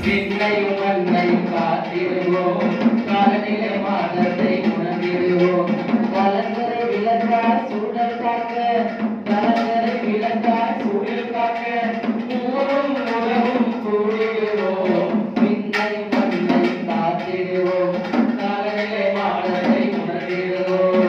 விண்ணையும் மண்ணையும் காத்திடுவோம் காலநிலை மாற்றத்தை உணர்ந்திடுவோம் கலங்கரை விளக்கா சூழல் காக்க கலங்கரை விளக்கா சூழல் காக்க ஊரும் உறவும் கூடிடுவோம் விண்ணையும் மண்ணையும் காத்திடுவோம் காலநிலை மாற்றத்தை உணர்ந்திடுவோம்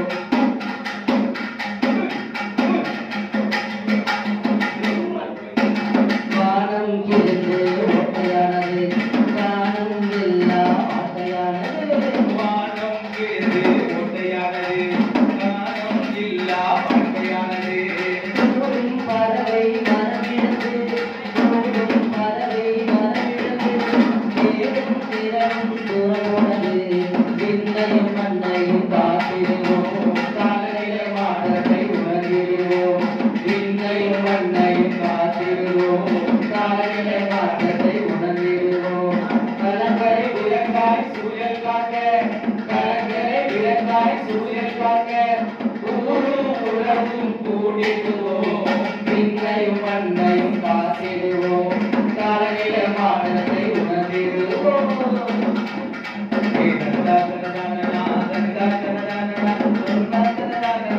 வானம் கிழிந்து ஒட்டையானது காணும் இல்லா ஆட்டையானது வானம் கிழிந்து ஒட்டையானது, கானம் இல்லா பட்டையானது. கூடும் பறவை மரமிழந்து கூடும் பறவை மரமிழந்து தேடும் திறனும் தூரமுனது விண்ணையும் மண்ணையும் காத்திடுவோம் காலநிலை மாற்றத்தை உணர்ந்திடுவோம் விண்ணையும் மண்ணையும் காத்திடுவோம் காலநிலை மாற்றத்தை உணர்ந்திடுவோம் கலங்கரை விளக்காய் சூழல் காக்க கலங்கரை விளக்காய் சூழல் காக்க ஊரும் உறவும் கூடிடுவோம் விண்ணையும் மண்ணையும் காத்திடுவோம் காலநிலை மாற்றத்தை உணர்ந்திடுவோம் தனதா, தனதா, தனதா, தனதா, தனதா,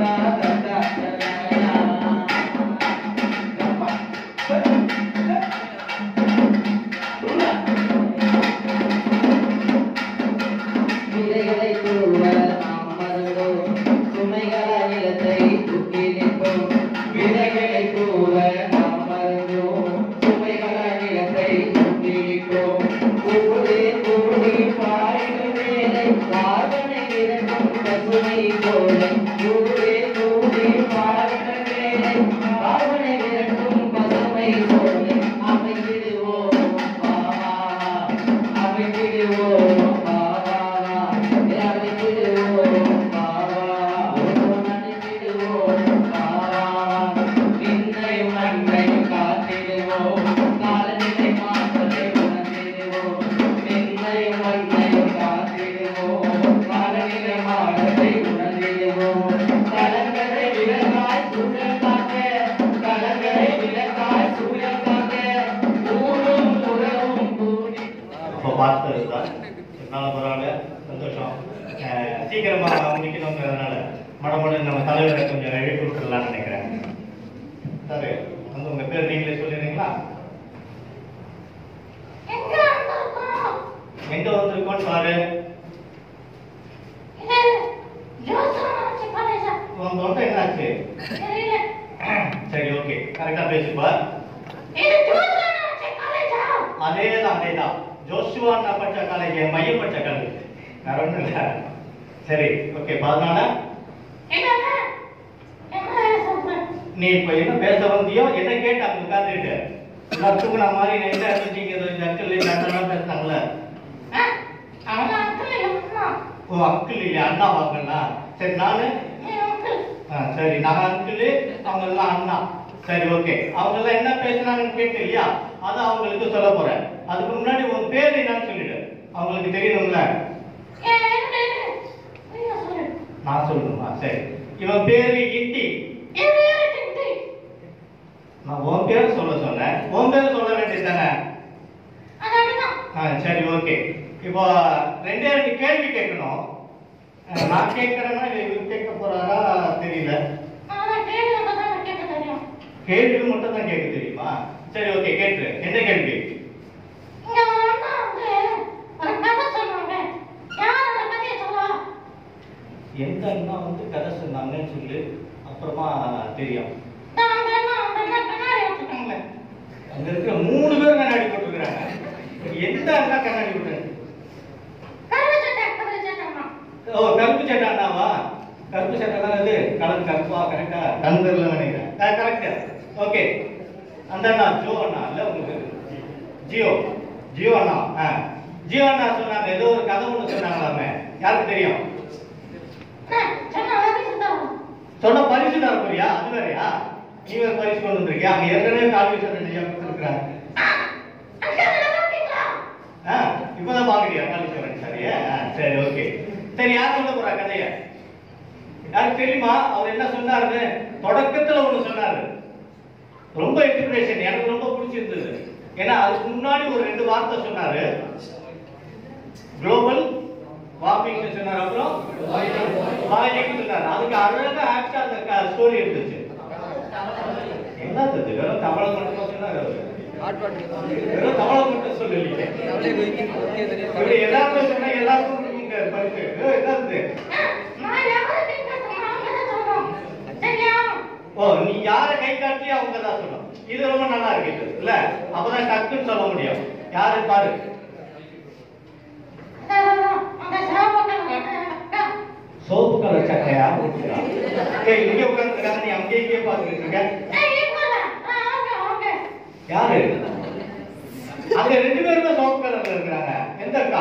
விதைகளை தூவ நாம் மறந்தோம் சுமைகள நிலத்தை தூக்கி நிற்போம் விதைகளை தூவ நாம் மறந்தோம் சுமைகள நிலத்தை தூக்கி நிற்போம் கூடு கூடி பாய்கள் வேலை பார்வனை விரட்டும் பசுமை போல கூடு கூடி பாய்கள் வேலை பார்வனை விரட்டும் பசுமை போல அமைந்திடுவோம் வா, வா, வா. அமைந்திடுவோம் வா, வா, வா. அமைந்திடுவோம் வா, வா, வா. அமைந்திடுவோம் வா, வா, வா. விண்ணையும் மண்ணையும் காத்திடுவோம் காலநிலை மாற்றத்தை உணர்ந்திடுவோம் விண்ணையும் மண்ணையும் காத்திடுவோம் காலநிலை மாற்றத்தை உணர்ந்திடுவோம் கலங்கரை விளக்காய் சூழல் காக்க கலங்கரை விளக்காய் சூழல் காக்க ஊரும் உறவும் கூடி இப்போ பார்த்தது தான் நல்ல பரவாயில்ல சந்தோஷம் அஹ் சீக்கிரமா முடிக்கணுங்கிறதுனால மடமடன்னு நம்ம தலைவரை கொஞ்சம் எழுப்பி விட்டுடலாம்னு நினைக்கிறேன் சார் வந்து உங்க பேர் நீங்களே சொல்லிடுறீங்களா எங்க வந்திருக்கோம்னு பாரு உன் தொண்டை என்னாச்சு சரி ஓகே கரெக்டா பேசுப்பா அதேதான் அதேதான் ஜோஷுவான் பட்ட காலேஜ் மையப்பட்ட காலேஜ் வேற ஒண்ணும் இல்ல சரி ஓகே அதனால நீ இப்ப என்ன பேச வந்தியோ என்ன கேட்டு அங்க உட்காந்துட்டு நான் தூக்குன மாதிரி நைட்டா இருந்துட்டீங்க ஏதோ இந்த அங்கிள் இந்த அண்ணா பேசுனாங்கல்ல ஓ அங்கிள் இல்லையா அண்ணா வாங்கண்ணா சரி நானு ஆ, சரி நான் அங்கிள் அவங்க எல்லாம் அண்ணா சரி ஓகே அவங்க எல்லாம் என்ன பேசுனாங்கன்னு கேட்டு இல்லையா அதை அவங்களுக்கு சொல்ல போறேன் அதுக்கு முன்னாடி உன் பேர் என்னன்னு சொல்லிடு அவங்களுக்கு தெரியணும்ல நான் சொல்லணுமா சரி இவன் பேரு இட்டி நான் உன் பேர் சொல்ல சொன்னேன் உன் பேர் சொல்ல வேண்டியது தானே ஆ சரி ஓகே இப்போ ரெண்டே ரெண்டு கேள்வி கேட்கணும் அஹ், நான் கேட்கறேன்னா இவர் கேட்க போறாரா தெரியல கேள்வி மட்டும் தான் கேட்க தெரியுமா சரி ஓகே கேட்டு என்ன கேள்வி எந்த அண்ணா வந்து கதை சொன்னாங்கன்னு சொல்லு அப்புறமா தெரியும் அங்க இருக்கிற மூணு பேர் கண்ணாடி போட்டுருக்காங்க எந்த அண்ணா கண்ணாடி போட்டு ஓ கருப்பு சட்டை அண்ணாவா கருப்பு சட்டை தான் அது கலர் கருப்பா கரெக்டா கலந்துல நினைக்கிறேன் கரெக்ட் ஓகே அந்த அண்ணா ஜோ அண்ணா இல்ல உங்களுக்கு ஜியோ ஜியோ அண்ணா ஆ ஜியோ அண்ணா சொன்னாங்க ஏதோ ஒரு கதை ஒண்ணு சொன்னாங்களாமே யாருக்கு தெரியும் சொன்ன பரிசு தர போறியா அது வேறயா நீ வேற பரிசு கொண்டு வந்திருக்கியா அங்க ஏற்கனவே கால்வி சட்டை நிறைய கொடுத்துருக்காங்க ஆ இப்பதான் பாக்குறியா கால்வி சட்டை சரியா ஆ, சரி ஓகே சரி யார் சொல்ல போறா கதைய யாருக்கு தெரியுமா அவர் என்ன சொன்னாருன்னு தொடக்கத்துல ஒண்ணு சொன்னாரு ரொம்ப இன்ஸ்பிரேஷன் எனக்கு ரொம்ப பிடிச்சிருந்தது ஏன்னா அதுக்கு முன்னாடி ஒரு ரெண்டு வார்த்தை சொன்னாரு குளோபல் வார்மிங் சொன்னார் அப்புறம் பாயிலிங் சொன்னார் அதுக்கு அழகா ஆக்டா அந்த ஸ்டோரி இருந்துச்சு என்ன தெரிஞ்சு வெறும் தமிழ் மட்டும் சொன்னாரு அவரு. வெறும் தமிழ் மட்டும் சொல்லலையே இப்படி எல்லாருமே சொன்னா எல்லாருக்கும் இங்க படிப்பு ஏய், என்னது ஓ நீ யார கை காட்டி அவங்க தான் சொல்லணும் இது ரொம்ப நல்லா இருக்கு இது, இல்ல அப்பதான் டக்குன்னு சொல்ல முடியும் யாரு பாரு சோப்பு கலர் சட்டையா ஏய் இங்க உட்கார்ந்துருக்காங்க நீ அங்கே இங்கே பாத்துக்கிட்டு இருக்க யாரு அங்க ரெண்டு பேருமே சோப்பு கலர்ல இருக்கிறாங்க எந்த அக்கா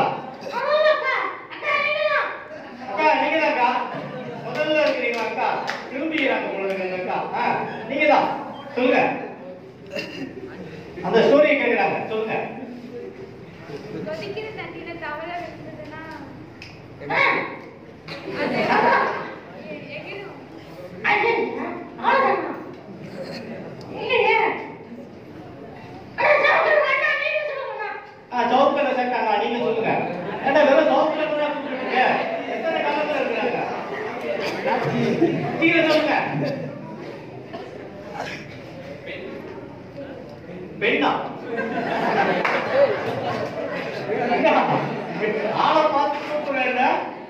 அக்கா நீங்க அக்கா முதல்ல இருக்கிறீங்க அக்கா திரும்பிக்கிறாங்க உங்களுக்கு அந்த அக்கா ஆ, நீங்க தான் சொல்லுங்க அந்த ஸ்டோரியை கேட்கிறாங்க சொல்லுங்க கொதிக்கிற தண்ணியில தவளை விழுந்ததுன்னா எ- எகிரும். ஆ சோப்பு கலர் சட்டாங்க நீங்க சொல்லுங்க ஏன்னா வெறும் சோப்பு கலர் தான் கொடுத்துருக்கீங்க எத்தனை கலர்ல இருக்கிறாங்க சீக்கிரம் சொல்லுங்க பெண்ணா ஐயா, ஆளை பார்த்து கூப்பிடுறேன்னா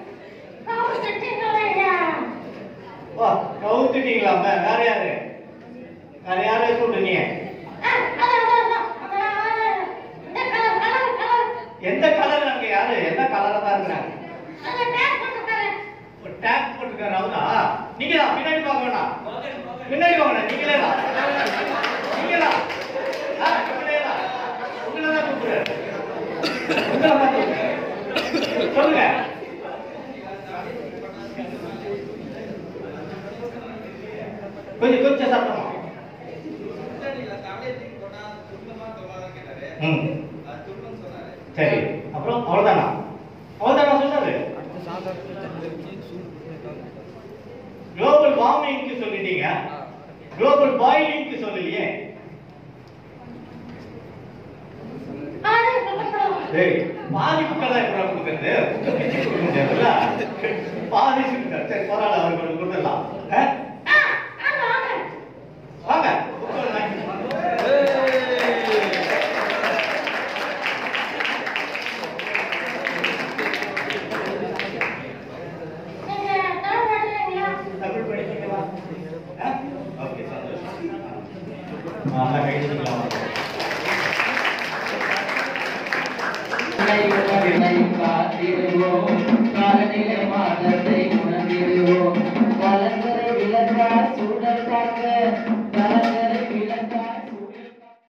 வா கவுத்துட்டீங்களாம வேற யாரு வேற யாரையும் சொல்றீங்க எந்த கலர் அங்க யாரு எந்த கலரா தான் இருக்கிறாங்க ஒரு டேக் போட்டுருக்காரு அவரா நீங்க தான் பின்னாடி பார்க்க வேணாம் பின்னாடி வாங்க நீங்களே தான் நீங்க தான் ஆ, நீங்களே தான் உங்களை தான் கூப்பிடுறாரு உங்களை தான் கூப்பிடுறாரு. சொல்லுங்க கொஞ்சம் கொஞ்சம் சத்தமா ம் சரி அப்புறம் அவ்வளவுதானா அவ்வளவுதானா சொன்னது குளோபல் வார்மிங்க்கு சொல்லிட்டீங்க குளோபல் பாயிலிங்க்கு சொல்லலையே டேய் பாதி புக்கெல்லாம் எப்படி கொடுக்கறது கொடுக்க முடியாதுல்ல பாதி சொல்லிட்டார் சரி பரவாயில்ல அவருக்கு கொடுத்துடலாம் ஆ? வாங்க புக்கு வாங்கி. தமிழ் படிச்சீங்களா ஆ? ஓகே சந்தோஷம் ஆ, நல்லா கையெழுத்துக்கலாம் விளையும் காத்திடுவோம் காலநிலை மாற்றத்தை உணர்ந்திடுவோம்